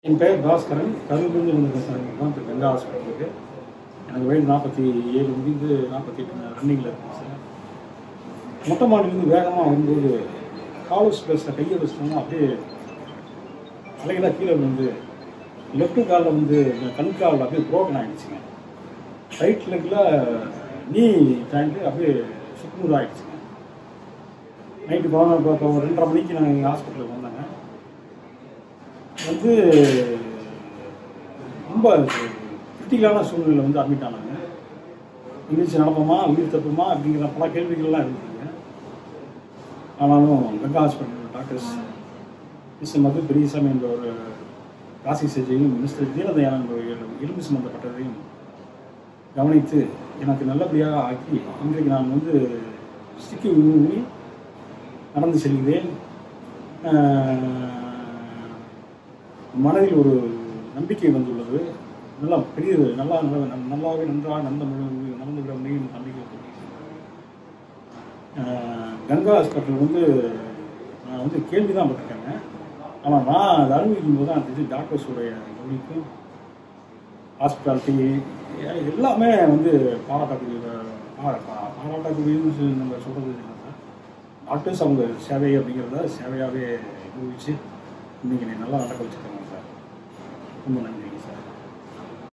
என் பேர் பாஸ்கரன் கருவிலிருந்து வந்திருக்கேன் சார் இங்கே தான் இப்போ கங்கா ஹாஸ்பிட்டலுக்கு எனக்கு வயது நாற்பத்தி ஏழு முடிந்து நாற்பத்தி எட்டு ரன்னிங்கில் இருக்கேன் சார் மொட்டை மாடிலேருந்து வேகமாக வரும்போது காலஸ் பிளஸில் கையை வச்சுட்டோம்னா அப்படியே அலைகளாக கீழே விழுந்து லெஃப்ட் காலில் வந்து இந்த கண் காலில் அப்படியே ப்ரோக்கன் ஆகிடுச்சுங்க ரைட் லெக்கில் நீ ஜாயிண்ட்டு அப்படியே சுக்குநூறு ஆகிடுச்சுங்க நைட்டு பதினொன்று இப்போ இப்போ ஒரு ரெண்டரை மணிக்கு நாங்கள் எங்கள் ஹாஸ்பிட்டலுக்கு வந்தாங்க வந்து ரொம்ப கிரிட்டிக்கலான சூழ்நிலை வந்து அட்மிட் ஆனாங்க எந்திரிச்சு நடப்போமா உயிர் தப்புமா அப்படிங்கிற பல கேள்விகள்லாம் இருந்ததுங்க ஆனாலும் Ganga hospital doctors mister Madhu Periyasamy என்ற ஒரு ராசி சர்ஜையும் மினிஸ்டர் தீனதயானன் என்ற ஒரு எலும்பு சம்பந்தப்பட்டதையும் கவனித்து எனக்கு நல்லபடியாக ஆக்கி இன்றைக்கு நான் வந்து ஸ்டிக்கு ஊனி நடந்து செல்கிறேன் ஆஹ், மனதில் ஒரு நம்பிக்கை வந்துள்ளது நல்லா பெரிய நல்லா நல்ல- நல்லாவே நன்றாக நடந்த முடிவு நடந்து விட முடியும் நம்பிக்கை வந்துள்ளது. ஆஹ், கங்கா ஹாஸ்பிட்டல் வந்து நான் வந்து கேள்வி தான் பட்டிருக்கேங்க ஆனால் நான் அதை அனுபவிக்கும் போது தான் தெரிஞ்சு டாக்டர்ஸோடைய கவனிப்பும் ஹாஸ்பிட்டாலிட்டி எல்லாமே வந்து பாராட்டக்கூடிய பா- பா- பாராட்டக்கூடியன்னு சொல்லி நம்ம சொல்கிறது இல்லை சார் டாக்டர்ஸ் அவங்க சேவை அப்படிங்கிறத சேவையாகவே நிரூபித்து இன்றைக்கி நல்லா நடக்க வச்சுருக்காங்க சார் ரொம்ப நன்றி